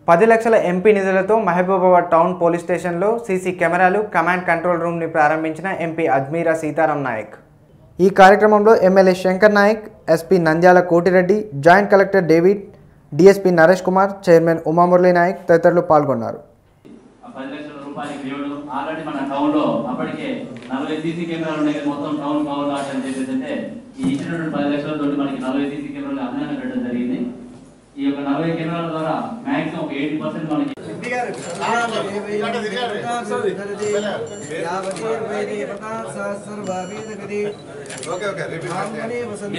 పది లక్షల ఎంపీ నిధులతో మహబూబాబాద్ టౌన్ పోలీస్ స్టేషన్లో సీసీ కెమెరాలు కమాండ్ కంట్రోల్ రూమ్ని ప్రారంభించిన ఎంపీ అజ్మీరా సీతారాం నాయక్ ఈ కార్యక్రమంలో MLA Shankar Naik SP Nandyala Kotireddy joint collector David DSP Naresh Kumar chairman Umamurali Naik తదితరులు పాల్గొన్నారు ఆ పది లక్షల రూపాయలకి ఇవ్వడం ఆల్రెడీ మన టౌన్ లో అప్పటికే నలభై సీసీ కెమెరాలు ఉన్నాయి కదా, మొత్తం టౌన్ పవర్ లాట్ అని చెప్పేసి అంటే ఈ ఇచ్చినటువంటి పది లక్షలతో మనకి నలభై సీసీ కెమెరాలు అదనంగా పెట్టడం జరిగింది ఈ యొక్క నలభై కెమెరాల ద్వారా మాక్సిమం ఒక ఎయిటీ పర్సెంట్ మనకి సహస్రభావేదగతి ఓకే ఓకే రిపీట్